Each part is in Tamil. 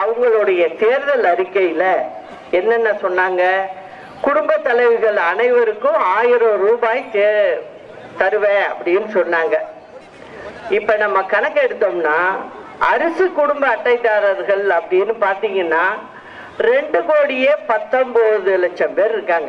அவங்களுடைய தேர்தல் அறிக்கையில என்னென்ன சொன்னாங்க குடும்ப தலைவிகள் அனைவருக்கும் ஆயிரம் ரூபாய் தே- தருவேன் அப்படின்னு சொன்னாங்க இப்ப நம்ம கணக்கு எடுத்தோம்னா அரிசி குடும்ப அட்டைதாரர்கள் அப்படின்னு பாத்தீங்கன்னா ரெண்டு கோடியே பத்தொன்பது லட்சம் பேர் இருக்காங்க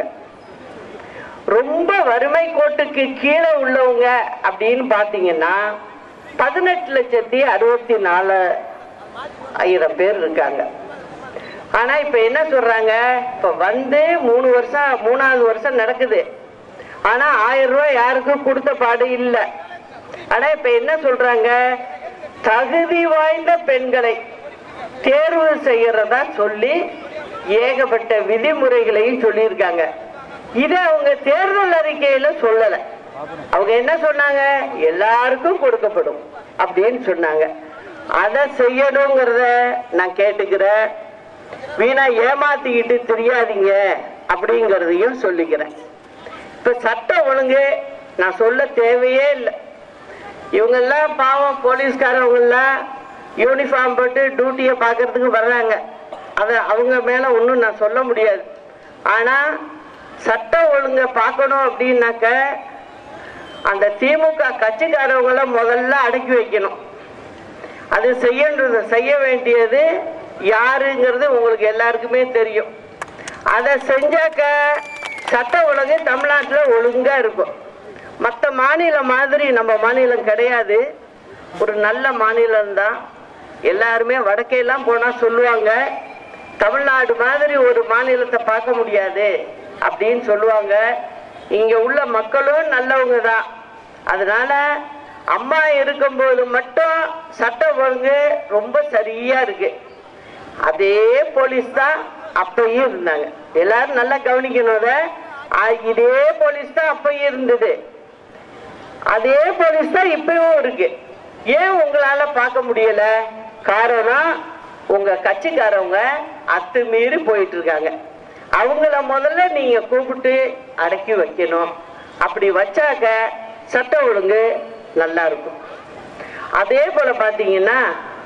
ரொம்ப வறுமை கோட்டுக்கு கீழே உள்ளவங்க அப்படின்னு பாத்தீங்கன்னா பதினெட்டு லட்சத்தி அறுபத்தி நாலு ஆயிரம் பேர் இருக்காங்க ஆனா இப்ப என்ன சொல்றாங்க இப்ப வந்து மூணு வருஷம் மூணாவது வருஷம் நடக்குது ஆனா ஆயிரம் ரூபாய் யாருக்கும் கொடுத்த பாடு இல்ல ஆனா இப்ப என்ன சொல்றாங்க தகுதி வாய்ந்த பெண்களை தேர்வு செய்யறதா சொல்லி ஏகப்பட்ட விதிமுறைகளையும் சொல்லியிருக்காங்க இதை அவங்க தேர்தல் அறிக்கையில சொல்லல அவங்க என்ன சொன்னாங்க எல்லாருக்கும் கொடுக்கப்படும் அப்படின்னு சொன்னாங்க அதை செய்யணுங்கிறத நான் கேட்டுக்கிறேன் வீணா ஏமாத்திக்கிட்டு தெரியாதீங்க அப்படிங்கிறதையும் சொல்லிக்கிறேன் இப்ப சட்டம் ஒழுங்கு நான் சொல்ல தேவையே இல்லை இவங்கெல்லாம் பாவம் போலீஸ்காரவங்கெல்லாம் யூனிஃபார்ம் போட்டு டியூட்டியை பார்க்கறதுக்கு வர்றாங்க அதை அவங்க மேல ஒன்றும் நான் சொல்ல முடியாது ஆனா சட்டம் ஒழுங்கை பார்க்கணும் அப்படின்னாக்க அந்த திமுக கட்சிக்காரவங்கள முதல்ல அடக்கி வைக்கணும் அது செய்யன்றது செய்ய வேண்டியது யாருங்கிறது உங்களுக்கு எல்லாருக்குமே தெரியும் அதை செஞ்சாக்க சட்ட ஒழுங்கு தமிழ்நாட்டில் ஒழுங்கா இருக்கும் மற்ற மாநிலம் மாதிரி நம்ம மாநிலம் கிடையாது ஒரு நல்ல மாநிலம்தான் எல்லாருமே வடக்கையெல்லாம் போனால் சொல்லுவாங்க தமிழ்நாடு மாதிரி ஒரு மாநிலத்தை பார்க்க முடியாது அப்படின்னு சொல்லுவாங்க இங்க உள்ள மக்களும் நல்லவங்க தான் அதனால அம்மா இருக்கும்போது மட்டும் சட்டம் ஒழுங்கு ரொம்ப சரியா இருக்கு அதே போலீஸ் தான் அப்பயும் இருந்தாங்க எல்லாரும் நல்லா கவனிக்கணும் அதை. ஆ, இதே போலீஸ் தான் அப்பயும் இருந்தது அதே போலீஸ் தான் இப்பயும் இருக்கு ஏன் உங்களால பார்க்க முடியல காரணம் உங்க கட்சிக்காரவங்க அத்துமீறி போயிட்டு இருக்காங்க அவங்கள முதல்ல நீங்க கூப்பிட்டு அடக்கி வைக்கணும் அப்படி வச்சாக்க சட்ட ஒழுங்கு நல்லா இருக்கும் அதே போல பாத்தீங்கன்னா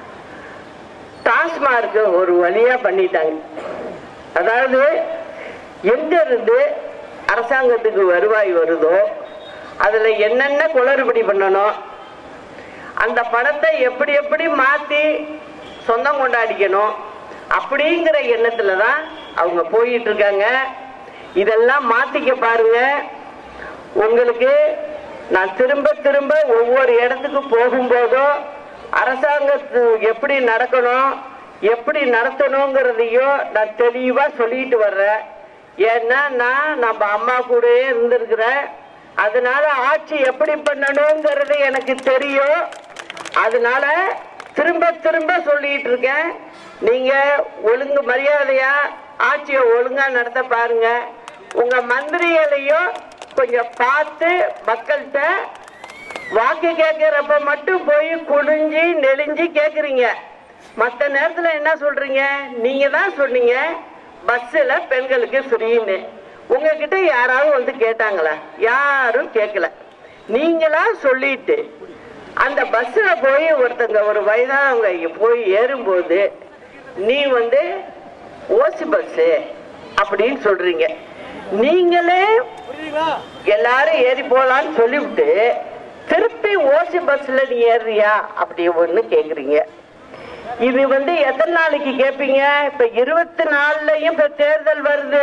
டாஸ்மார்க் ஒரு வழியா பண்ணிட்டாங்க அதாவது எங்க இருந்து அரசாங்கத்துக்கு வருவாய் வருதோ அதுல என்னென்ன குளறுபடி பண்ணணும் அந்த பணத்தை எப்படி எப்படி மாத்தி சொந்தம் கொண்டாடிக்கணும் அப்படிங்கிற எண்ணத்துல தான் அவங்க போயிட்டு இருக்காங்க இதெல்லாம் மாத்திக்க பாருங்க உங்களுக்கு நான் திரும்ப திரும்ப ஒவ்வொரு இடத்துக்கு போகும்போதும் அரசாங்கத்து எப்படி நடக்கணும் எப்படி நடத்தணுங்கிறதையும் நான் தெளிவா சொல்லிட்டு வர்றேன் ஏன்னா நான் நம்ம அம்மா கூடயே இருந்திருக்கிறேன் அதனால ஆட்சி எப்படி பண்ணணுங்கிறது எனக்கு தெரியும் அதனால திரும்ப திரும்ப சொல்லிட்டு இருக்கேன் நீங்க ஒழுங்கு மரியாதையா ஆட்சியை ஒழுங்கா நடத்த பாருங்க உங்க மந்திரிகளையும் கொஞ்சம் பார்த்து மக்கள்கிட்ட வாக்கு கேட்கிறப்ப மட்டும் போய் குனிஞ்சு நெளிஞ்சு கேக்குறீங்க மற்ற நேரத்துல என்ன சொல்றீங்க நீங்க தான் சொன்னீங்க பஸ்ஸில் பெண்களுக்கு ஃப்ரீன்னு உங்ககிட்ட யாராவது வந்து கேட்டாங்களா யாரும் கேட்கல நீங்களா சொல்லிட்டு அந்த பஸ்ஸில் போய் ஒருத்தங்க ஒரு வயதானவங்க இங்க போய் ஏறும்போது நீ வந்து ஓசி பஸ்ஸு அப்படின்னு சொல்றீங்க நீங்களே எல்லாரும் ஏறி போலான்னு சொல்லிவிட்டு திருப்பி ஓசி பஸ்ல நீ ஏறுறியா அப்படி ஒண்ணு கேக்குறீங்க இது வந்து எத்தனை நாளைக்கு கேட்பீங்க இப்ப இருபத்தி நாலுலயும் இப்ப தேர்தல் வருது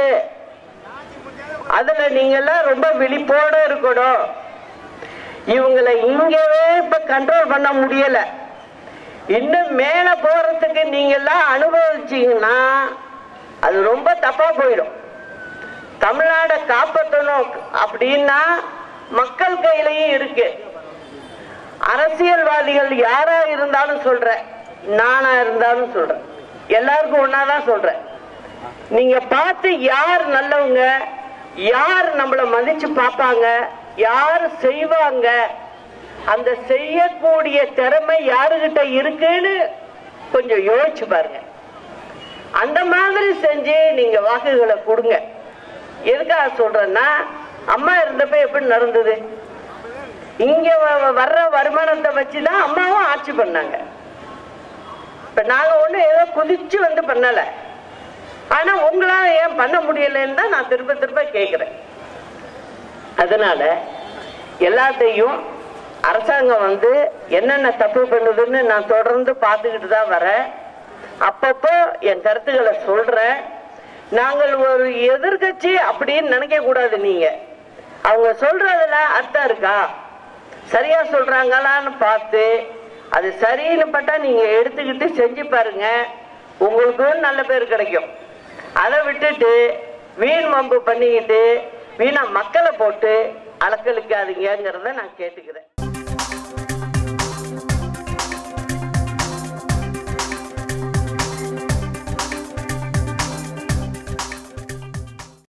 அதுல நீங்க எல்லாம் ரொம்ப விழிப்போட இருக்கணும் இவங்களை இங்கவே இப்ப கண்ட்ரோல் பண்ண முடியல இன்னும் மேல போறதுக்கு நீங்க எல்லாம் அனுபவிச்சீங்கன்னா அது ரொம்ப தப்பா போயிடும் தமிழ்நாடை காப்பாற்றணும் அப்படின்னா மக்கள் கையிலையும் இருக்கு அரசியல்வாதிகள் யாரா இருந்தாலும் சொல்றேன் நானா இருந்தாலும் சொல்றேன் எல்லாருக்கும் ஒன்னாதான் சொல்றேன் நீங்க பார்த்து யார் நல்லவங்க யார் நம்மள மதிச்சு பார்ப்பாங்க யார் செய்வாங்க அந்த செய்யக்கூடிய திறமை யாருகிட்ட இருக்குன்னு கொஞ்சம் யோசிச்சு பாருங்க அந்த மாதிரி செஞ்சு நீங்க வாக்குகளை கொடுங்க எதுக்காக சொல்றேன்னா அம்மா இருந்தப்ப எப்படி நடந்தது இங்க வ- வர்ற வருமானத்தை வச்சுதான் அம்மாவும் ஆட்சி பண்ணாங்க இப்ப நாங்க ஒண்ணு ஏதோ குதிச்சு வந்து பண்ணல ஆனா உங்களால ஏன் பண்ண முடியலன்னு தான் நான் திரும்ப திரும்ப கேட்கிறேன் அதனால எல்லாத்தையும் அரசாங்கம் வந்து என்னென்ன தப்பு பண்ணுதுன்னு நான் தொடர்ந்து பார்த்துக்கிட்டு தான் வரேன் அப்பப்போ என் கருத்துக்களை சொல்றேன் நாங்கள் ஒரு எதிர்க்கட்சி அப்படின்னு நினைக்க கூடாது நீங்க அவங்க சொல்றதுல அர்த்தம் இருக்கா சரியா சொல்றாங்களான்னு பார்த்து அது சரின்னு பட்டா நீங்க எடுத்துக்கிட்டு செஞ்சு பாருங்க உங்களுக்கும் நல்ல பேர் கிடைக்கும் அதை விட்டுட்டு வீண் மம்பு பண்ணிக்கிட்டு வீணா மக்களை போட்டு அலக்களிக்காதீங்கிறத நான் கேட்டுக்கிறேன்